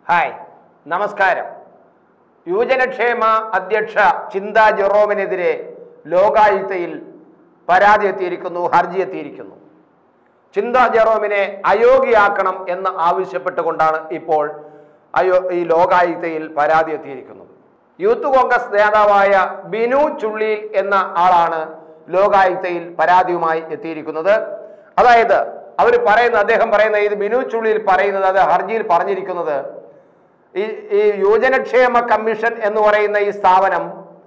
hi നമസ്കാരം യുവജനക്ഷേമ അധ്യക്ഷ ചിന്ത ജെറോമിനെതിരെ ലോകായുക്തയിൽ പരാതി എത്തിയിരിക്കുന്നു ഹർജി എത്തിയിരിക്കുന്നു ചിന്ത ജെറോമിനെ അയോഗ്യയാക്കണം എന്ന് ആവശ്യപ്പെട്ടുകൊണ്ടാണ് ഇപ്പോൾ അയോ ഈ ലോകായുക്തയിൽ പരാതി എത്തിയിരിക്കുന്നത് യൂത്ത് കോൺഗ്രസ് നേതാവായ ബിനു ചുള്ളിയിൽ എന്ന ആളാണ് ലോകായുക്തയിൽ പരാതിയുമായി എത്തിയിരിക്കുന്നത് അതായത് അവർ പറയുന്ന അദ്ദേഹം പറയുന്ന ഇത് ബിനു ചുള്ളിയിൽ പറയുന്നത് അത് ഹർജിയിൽ പറഞ്ഞിരിക്കുന്നത് ഈ ഈ യുവജനക്ഷേമ കമ്മീഷൻ എന്ന് പറയുന്ന ഈ സ്ഥാപനം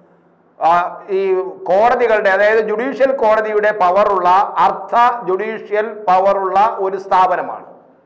ആ, ഈ കോടതികളുടെ അതായത് ജുഡീഷ്യൽ കോടതിയുടെ പവറുള്ള അർത്ഥ ജുഡീഷ്യൽ പവറുള്ള ഒരു സ്ഥാപനമാണ്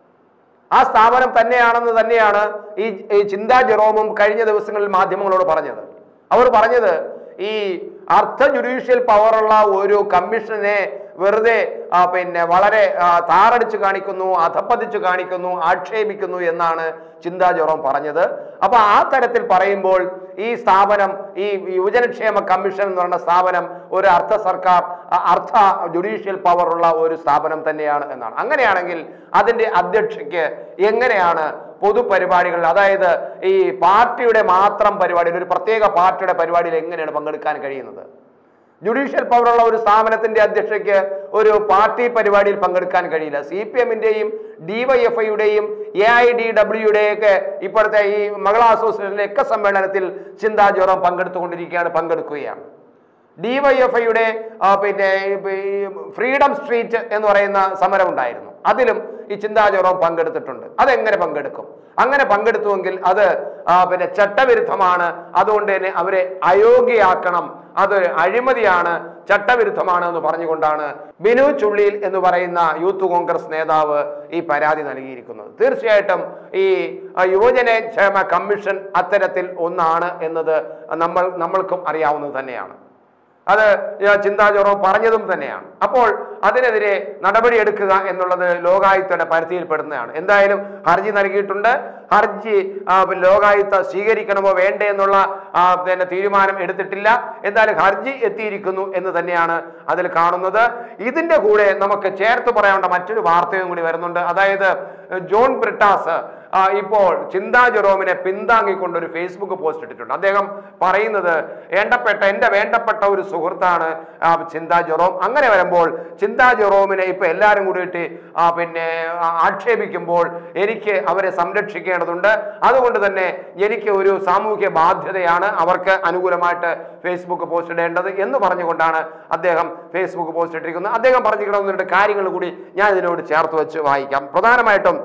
ആ സ്ഥാപനം തന്നെയാണെന്ന് തന്നെയാണ് ഈ ഈ ചിന്താ ജെറോമും കഴിഞ്ഞ ദിവസങ്ങളിൽ മാധ്യമങ്ങളോട് പറഞ്ഞത് അവർ പറഞ്ഞത് ഈ അർത്ഥ ജുഡീഷ്യൽ പവറുള്ള ഒരു കമ്മീഷനെ വെറുതെ ആ, പിന്നെ വളരെ ആ, താറടിച്ച് കാണിക്കുന്നു അധപ്പതിച്ച് കാണിക്കുന്നു ആക്ഷേപിക്കുന്നു എന്നാണ് ചിന്താ ജെറോം പറഞ്ഞത് അപ്പൊ ആ തരത്തിൽ പറയുമ്പോൾ ഈ സ്ഥാപനം ഈ യുവജനക്ഷേമ കമ്മീഷൻ എന്ന് പറയുന്ന സ്ഥാപനം ഒരു അർത്ഥ സർക്കാർ അ- അർത്ഥ ജുഡീഷ്യൽ പവറുള്ള ഒരു സ്ഥാപനം തന്നെയാണ് എന്നാണ് അങ്ങനെയാണെങ്കിൽ അതിന്റെ അധ്യക്ഷയ്ക്ക് എങ്ങനെയാണ് പൊതുപരിപാടികൾ അതായത് ഈ പാർട്ടിയുടെ മാത്രം പരിപാടിയിൽ ഒരു പ്രത്യേക പാർട്ടിയുടെ പരിപാടിയിൽ എങ്ങനെയാണ് പങ്കെടുക്കാൻ കഴിയുന്നത് ജുഡീഷ്യൽ പവറുള്ള ഒരു സ്ഥാപനത്തിന്റെ അധ്യക്ഷയ്ക്ക് ഒരു പാർട്ടി പരിപാടിയിൽ പങ്കെടുക്കാൻ കഴിയില്ല സി പി എമ്മിന്റെയും ഡിവൈഎഫ്ഐയുടെയും എ ഐ ഡി ഡബ്ല്യുടെയൊക്കെ ഇപ്പോഴത്തെ ഈ മഹിളാ അസോസിയേഷനിലെ ഒക്കെ സമ്മേളനത്തിൽ ചിന്താ ജോറം പങ്കെടുത്തുകൊണ്ടിരിക്കുകയാണ് പങ്കെടുക്കുകയാണ് ഡിവൈഎഫ്ഐയുടെ പിന്നെ ഈ ഫ്രീഡം സ്ട്രീറ്റ് എന്ന് പറയുന്ന സമരം ഉണ്ടായിരുന്നു അതിലും ഈ ചിന്താചോറം പങ്കെടുത്തിട്ടുണ്ട് അതെങ്ങനെ പങ്കെടുക്കും അങ്ങനെ പങ്കെടുത്തുവെങ്കിൽ അത് ആ, പിന്നെ ചട്ടവിരുദ്ധമാണ് അതുകൊണ്ട് തന്നെ അവരെ അയോഗ്യയാക്കണം അത് അഴിമതിയാണ് ചട്ടവിരുദ്ധമാണ് എന്ന് പറഞ്ഞുകൊണ്ടാണ് ബിനു ചുള്ളിയിൽ എന്ന് പറയുന്ന യൂത്ത് കോൺഗ്രസ് നേതാവ് ഈ പരാതി നൽകിയിരിക്കുന്നത് തീർച്ചയായിട്ടും ഈ ആ, യുവജനക്ഷേമ കമ്മീഷൻ അത്തരത്തിൽ ഒന്നാണ് എന്നത് നമ്മൾ നമ്മൾക്കും അറിയാവുന്നത് തന്നെയാണ് അത് ചിന്താചോറോ പറഞ്ഞതും തന്നെയാണ് അപ്പോൾ അതിനെതിരെ നടപടി എടുക്കുക എന്നുള്ളത് ലോകായുക്തയുടെ പരിധിയിൽപ്പെടുന്നതാണ് എന്തായാലും ഹർജി നൽകിയിട്ടുണ്ട് ഹർജി ആ, ലോകായുക്ത സ്വീകരിക്കണമോ വേണ്ടേ എന്നുള്ള ആ, പിന്നെ തീരുമാനം എടുത്തിട്ടില്ല എന്തായാലും ഹർജി എത്തിയിരിക്കുന്നു എന്ന് തന്നെയാണ് അതിൽ കാണുന്നത് ഇതിന്റെ കൂടെ നമുക്ക് ചേർത്ത് പറയാനുള്ള മറ്റൊരു വാർത്തയും കൂടി വരുന്നുണ്ട് അതായത് ജോൺ ബ്രിട്ടാസ് ആ, ഇപ്പോൾ ചിന്താ ജെറോമിനെ പിന്താങ്ങിക്കൊണ്ട് ഒരു ഫേസ്ബുക്ക് പോസ്റ്റ് ഇട്ടിട്ടുണ്ട് അദ്ദേഹം പറയുന്നത് വേണ്ടപ്പെട്ട എൻ്റെ വേണ്ടപ്പെട്ട ഒരു സുഹൃത്താണ് ആ, ചിന്താ ജെറോം അങ്ങനെ വരുമ്പോൾ ചിന്താ ജെറോമിനെ ഇപ്പൊ എല്ലാവരും കൂടിയിട്ട് ആ, പിന്നെ ആ, ആക്ഷേപിക്കുമ്പോൾ എനിക്ക് അവരെ സംരക്ഷിക്കേണ്ടതുണ്ട് അതുകൊണ്ട് തന്നെ എനിക്ക് ഒരു സാമൂഹ്യ ബാധ്യതയാണ് അവർക്ക് അനുകൂലമായിട്ട് ഫേസ്ബുക്ക് പോസ്റ്റ് ഇടേണ്ടത് എന്ന് പറഞ്ഞുകൊണ്ടാണ് അദ്ദേഹം ഫേസ്ബുക്ക് പോസ്റ്റ് ഇട്ടിരിക്കുന്നത് അദ്ദേഹം പറഞ്ഞിരിക്കുന്ന രണ്ട് കാര്യങ്ങൾ കൂടി ഞാൻ ഇതിനോട് ചേർത്ത് വെച്ച് വായിക്കാം പ്രധാനമായിട്ടും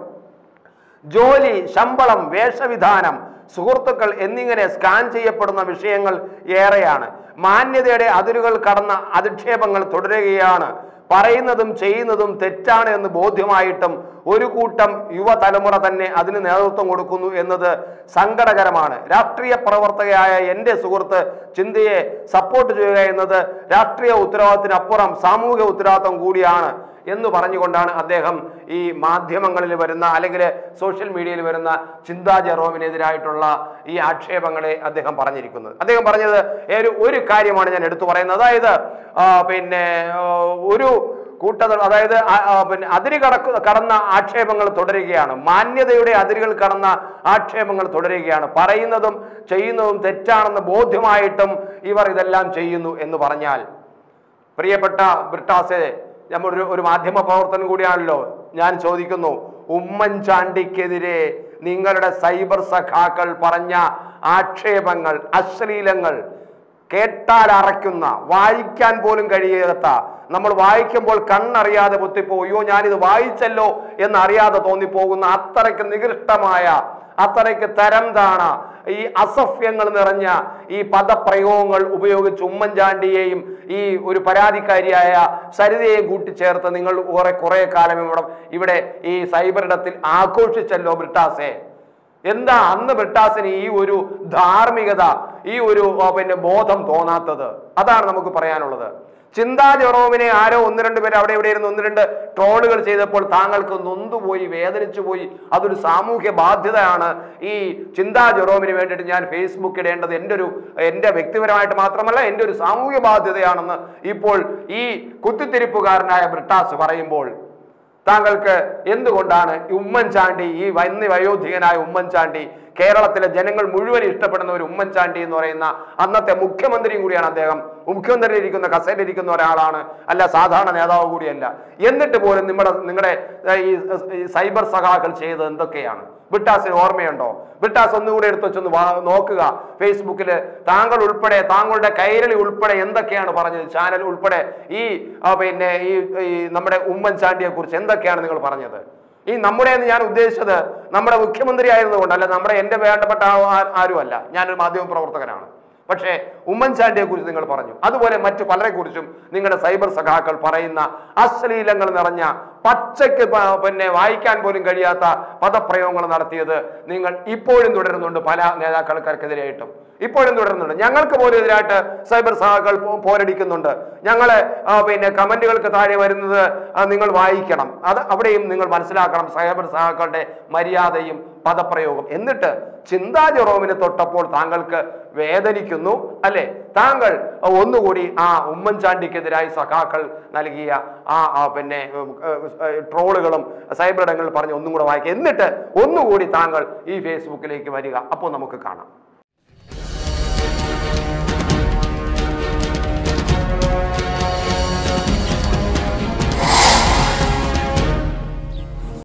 ജോലി ശമ്പളം വേഷവിധാനം സുഹൃത്തുക്കൾ എന്നിങ്ങനെ സ്കാൻ ചെയ്യപ്പെടുന്ന വിഷയങ്ങൾ ഏറെയാണ് മാന്യതയുടെ അതിരുകൾ കടന്ന അധിക്ഷേപങ്ങൾ തുടരുകയാണ് പറയുന്നതും ചെയ്യുന്നതും തെറ്റാണ് എന്ന് ബോധ്യമായിട്ടും ഒരു കൂട്ടം യുവതലമുറ തന്നെ അതിന് നേതൃത്വം കൊടുക്കുന്നു എന്നത് സങ്കടകരമാണ് രാഷ്ട്രീയ പ്രവർത്തകയായ എൻ്റെ സുഹൃത്ത് ചിന്തയെ സപ്പോർട്ട് ചെയ്യുക എന്നത് രാഷ്ട്രീയ ഉത്തരവാദിത്തത്തിനപ്പുറം സാമൂഹിക ഉത്തരവാദിത്വം കൂടിയാണ് എന്ന് പറഞ്ഞുകൊണ്ടാണ് അദ്ദേഹം ഈ മാധ്യമങ്ങളിൽ വരുന്ന അല്ലെങ്കിൽ സോഷ്യൽ മീഡിയയിൽ വരുന്ന ചിന്താ ജെറോമിനെതിരായിട്ടുള്ള ഈ ആക്ഷേപങ്ങളെ അദ്ദേഹം പറഞ്ഞിരിക്കുന്നത് അദ്ദേഹം പറഞ്ഞത് ഒരു ഒരു കാര്യമാണ് ഞാൻ എടുത്തു പറയുന്നത് അതായത് ആ, പിന്നെ ആ, ഒരു കൂട്ടത്തിൽ അതായത് ആ- ആ, പിന്നെ അതിര് കടക്കു കടന്ന ആക്ഷേപങ്ങൾ തുടരുകയാണ് മാന്യതയുടെ അതിരുകൾ കടന്ന ആക്ഷേപങ്ങൾ തുടരുകയാണ് പറയുന്നതും ചെയ്യുന്നതും തെറ്റാണെന്ന് ബോധ്യമായിട്ടും ഇവർ ഇതെല്ലാം ചെയ്യുന്നു എന്ന് പറഞ്ഞാൽ പ്രിയപ്പെട്ട ബ്രിട്ടാസെ നമ്മൾ ഒരു ഒരു മാധ്യമ പ്രവർത്തനം കൂടിയാണല്ലോ ഞാൻ ചോദിക്കുന്നു ഉമ്മൻചാണ്ടിക്കെതിരെ നിങ്ങളുടെ സൈബർ സഖാക്കൾ പറഞ്ഞ ആക്ഷേപങ്ങൾ അശ്ലീലങ്ങൾ കേട്ടാൽ അറയ്ക്കുന്ന വായിക്കാൻ പോലും കഴിയാത്ത നമ്മൾ വായിക്കുമ്പോൾ കണ്ണറിയാതെ പൊത്തിപ്പോ അയ്യോ ഞാനിത് വായിച്ചല്ലോ എന്നറിയാതെ തോന്നിപ്പോകുന്ന അത്രയ്ക്ക് നികൃഷ്ടമായ അത്രയ്ക്ക് തരം താണ ഈ അസഭ്യങ്ങൾ നിറഞ്ഞ ഈ പദപ്രയോഗങ്ങൾ ഉപയോഗിച്ച് ഉമ്മൻചാണ്ടിയെയും ഈ ഒരു പരാതിക്കാരിയായ സരിതയെയും കൂട്ടിച്ചേർത്ത് നിങ്ങൾ കുറെ കുറെ കാലം ഇവിടെ ഇവിടെ ഈ സൈബർ ഇടത്തിൽ ആഘോഷിച്ചല്ലോ ബ്രിട്ടാസെ എന്താ അന്ന് ബ്രിട്ടാസിന് ഈ ഒരു ധാർമ്മികത ഈ ഒരു ആ, പിന്നെ ബോധം തോന്നാത്തത് അതാണ് നമുക്ക് പറയാനുള്ളത് ചിന്താ ജെറോമിനെ ആരോ ഒന്ന് രണ്ട് പേര് അവിടെ ഇവിടെ ഇരുന്ന് ഒന്ന് രണ്ട് ട്രോളുകൾ ചെയ്തപ്പോൾ താങ്കൾക്ക് നൊന്തുപോയി വേദനിച്ചു പോയി അതൊരു സാമൂഹ്യ ബാധ്യതയാണ് ഈ ചിന്താ ജെറോമിന് വേണ്ടിയിട്ട് ഞാൻ ഫേസ്ബുക്ക് ഇടേണ്ടത് എൻ്റെ ഒരു എൻ്റെ വ്യക്തിപരമായിട്ട് മാത്രമല്ല എൻ്റെ ഒരു സാമൂഹ്യ ബാധ്യതയാണെന്ന് ഇപ്പോൾ ഈ കുത്തിത്തിരിപ്പുകാരനായ ബ്രിട്ടാസ് പറയുമ്പോൾ താങ്കൾക്ക് എന്തുകൊണ്ടാണ് ഈ ഉമ്മൻചാണ്ടി ഈ വന്യ വയോധികനായ ഉമ്മൻചാണ്ടി കേരളത്തിലെ ജനങ്ങൾ മുഴുവൻ ഇഷ്ടപ്പെടുന്ന ഒരു ഉമ്മൻചാണ്ടി എന്ന് പറയുന്ന അന്നത്തെ മുഖ്യമന്ത്രിയും കൂടിയാണ് അദ്ദേഹം മുഖ്യമന്ത്രി ഇരിക്കുന്ന കസേരയിൽ ഇരിക്കുന്ന ഒരാളാണ് അല്ല സാധാരണ നേതാവ് കൂടിയല്ല എന്നിട്ട് പോലും നിങ്ങളുടെ നിങ്ങളുടെ ഏർ, ഈ ഈ സൈബർ സഖാക്കൾ ചെയ്തത് എന്തൊക്കെയാണ് ബിട്ടാസിന് ഓർമ്മയുണ്ടോ ബിട്ടാസ് ഒന്നുകൂടി എടുത്ത് വെച്ചൊന്ന് വാ- നോക്കുക ഫേസ്ബുക്കിൽ താങ്കൾ ഉൾപ്പെടെ താങ്കളുടെ കൈരളി ഉൾപ്പെടെ എന്തൊക്കെയാണ് പറഞ്ഞത് ചാനൽ ഉൾപ്പെടെ ഈ ആ, പിന്നെ ഈ ഈ നമ്മുടെ ഉമ്മൻചാണ്ടിയെ കുറിച്ച് എന്തൊക്കെയാണ് നിങ്ങൾ പറഞ്ഞത് ഈ നമ്മുടെ എന്ന് ഞാൻ ഉദ്ദേശിച്ചത് നമ്മുടെ മുഖ്യമന്ത്രി ആയിരുന്നുകൊണ്ടല്ല നമ്മുടെ എൻ്റെ വേണ്ടപ്പെട്ട ആ- ആ- ആരുമല്ല ഞാനൊരു മാധ്യമ പ്രവർത്തകനാണ് പക്ഷേ ഉമ്മൻചാണ്ടിയെ കുറിച്ച് നിങ്ങൾ പറഞ്ഞു അതുപോലെ മറ്റു പലരെ കുറിച്ചും നിങ്ങളുടെ സൈബർ സഖാക്കൾ പറയുന്ന അശ്ലീലങ്ങൾ നിറഞ്ഞ പച്ചയ്ക്ക് പ- പിന്നെ വായിക്കാൻ പോലും കഴിയാത്ത പദപ്രയോഗങ്ങൾ നടത്തിയത് നിങ്ങൾ ഇപ്പോഴും തുടരുന്നുണ്ട് പല നേതാക്കൾക്കെതിരെയായിട്ടും ഇപ്പോഴും തുടരുന്നുണ്ട് ഞങ്ങൾക്ക് പോലും എതിരായിട്ട് സൈബർ സഹാക്കൾ പോ- പോരടിക്കുന്നുണ്ട് ഞങ്ങള് ആ, പിന്നെ കമന്റുകൾക്ക് താഴെ വരുന്നത് ആ, നിങ്ങൾ വായിക്കണം അത് അവിടെയും നിങ്ങൾ മനസ്സിലാക്കണം സൈബർ സഹാക്കളുടെ മര്യാദയും പദപ്രയോഗം എന്നിട്ട് ചിന്താ ജെറോമിനെ തൊട്ടപ്പോൾ താങ്കൾക്ക് വേദനിക്കുന്നു അല്ലെ താങ്കൾ ഒന്നുകൂടി ആ ഉമ്മൻചാണ്ടിക്കെതിരായി സഖാക്കൾ നൽകിയ ആ ആ പിന്നെ ഉം, ഏർ, ഏർ, ട്രോളുകളും സൈബർ ഇടങ്ങളിൽ പറഞ്ഞ് ഒന്നും കൂടെ വായിക്കുക എന്നിട്ട് ഒന്നുകൂടി താങ്കൾ ഈ ഫേസ്ബുക്കിലേക്ക് വരിക അപ്പോൾ നമുക്ക് കാണാം